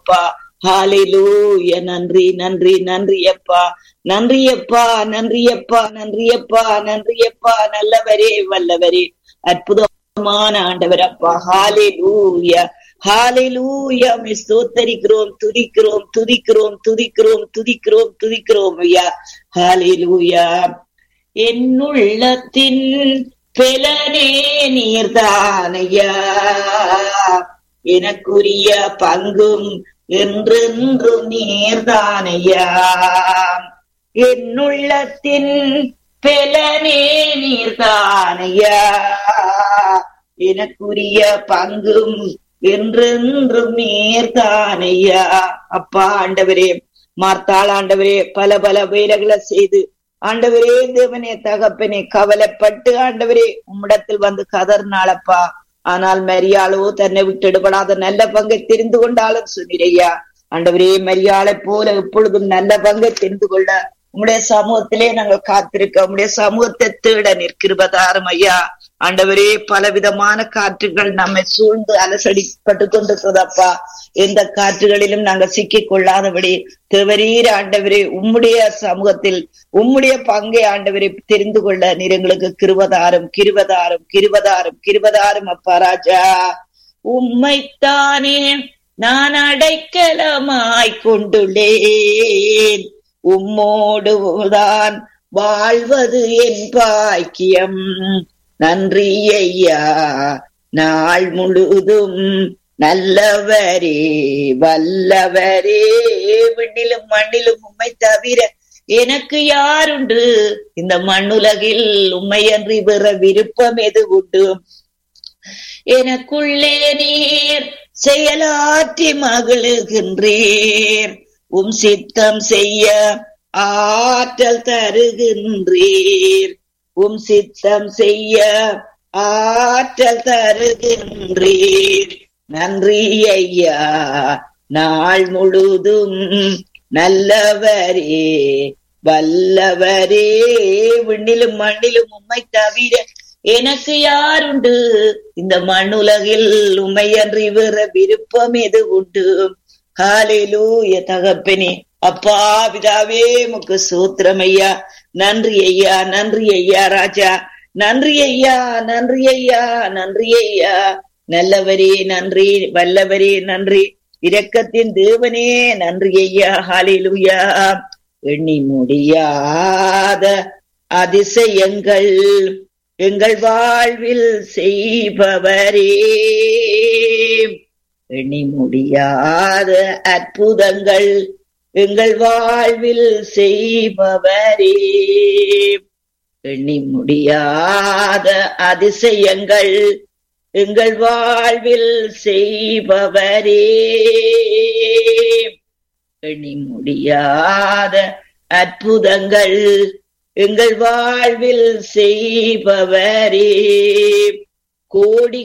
அப்பா ஹாலிலூய நன்றி நன்றி நன்றி அப்பா நன்றி அப்பா நன்றி அப்பா நன்றி அப்பா நன்றி அப்பா நல்லவரே வல்லவரே அற்புதமான ஆண்டவர் அப்பா ஹாலிலூய ஹாலிலூயா ஸ்தோத்தரிக்கிறோம் துதிக்கிறோம் துதிக்கிறோம் துதிக்கிறோம் துதிக்கிறோம் துதிக்கிறோம் ஐயா ஹாலிலூயா என்னுள்ளத்தின் பெலனே நீர்தானையா எனக்குரிய பங்கும் என்றென்றும் நீர்தானையா என்னுள்ளத்தின் பெலனே நீர்தானையா எனக்குரிய பங்கும் என்றென்றும் நீர்தானையா அப்பா ஆண்டவரே மார்த்தாள் ஆண்டவரே பல பல வேலைகளை செய்து ஆண்டவரே தேவனே தகப்பனே கவலைப்பட்டு ஆண்டவரே உம்மிடத்தில் வந்து கதர்னாளப்பா ஆனால் மரியாளோ தன்னை விட்டுடுபடாத நல்ல பங்கை தெரிந்து கொண்டாலும் சொன்னிரையா ஆண்டவரே மரியாளை போல எப்பொழுதும் நல்ல பங்கை தெரிந்து கொள்ள உம்முடைய சமூகத்திலே நாங்கள் காத்திருக்க உம்முடைய சமூகத்தை தேட நிற்கிறதாரும் ஐயா ஆண்டவரே பலவிதமான காற்றுகள் நம்மை சூழ்ந்து அலசடிப்பட்டு கொண்டிருக்கிறதப்பா எந்த காற்றுகளிலும் நாங்கள் சிக்கிக் கொள்ளாதபடி தேவரீர் ஆண்டவரே உம்முடைய சமூகத்தில் உம்முடைய பங்கை ஆண்டவரை தெரிந்து கொள்ள நீர் எங்களுக்கு கிருவதாரும் கிருவதாரும் கிருவதாரும் கிருவதாரும் அப்பா ராஜா உம்மைத்தானே நான் அடைக்கலமாய் கொண்டுள்ளேன் உம்மோடு தான் வாழ்வது என் பாக்கியம் நன்றி ஐயா நாள் முழுதும் நல்லவரே வல்லவரே விண்ணிலும் மண்ணிலும் உம்மை தவிர எனக்கு யாருண்டு இந்த மண்ணுலகில் உண்மையன்றி பெற விருப்பம் எது உண்டு எனக்குள்ளே நீர் செயலாற்றி மகிழுகின்றீர் உம் சித்தம் செய்ய ஆற்றல் தருகின்றீர் உம் சித்தம் செய்ய ஆற்றல் தருகின்றீர் நன்றி ஐயா நாள் முழுதும் நல்லவரே வல்லவரே விண்ணிலும் மண்ணிலும் உம்மை தவிர எனக்கு யாருண்டு இந்த மண்ணுலகில் உண்மையன்றி வேற விருப்பம் எது உண்டு காலையிலூய தகப்பனே அப்பா பிதாவே முக்கு சூத்திரம் ஐயா நன்றி ஐயா நன்றி ஐயா ராஜா நன்றி ஐயா நன்றி ஐயா நன்றி ஐயா நல்லவரே நன்றி வல்லவரே நன்றி இரக்கத்தின் தேவனே நன்றி ஐயா ஹாலிலுயா எண்ணி முடியாத அதிசயங்கள் எங்கள் வாழ்வில் செய்பவரே எண்ணி முடியாத அற்புதங்கள் எங்கள் வாழ்வில் செய்பவரே எண்ணி முடியாத அதிசயங்கள் எங்கள் வாழ்வில் செய்பவரே எண்ணி முடியாத அற்புதங்கள் எங்கள் வாழ்வில் செய்பவரே கோடி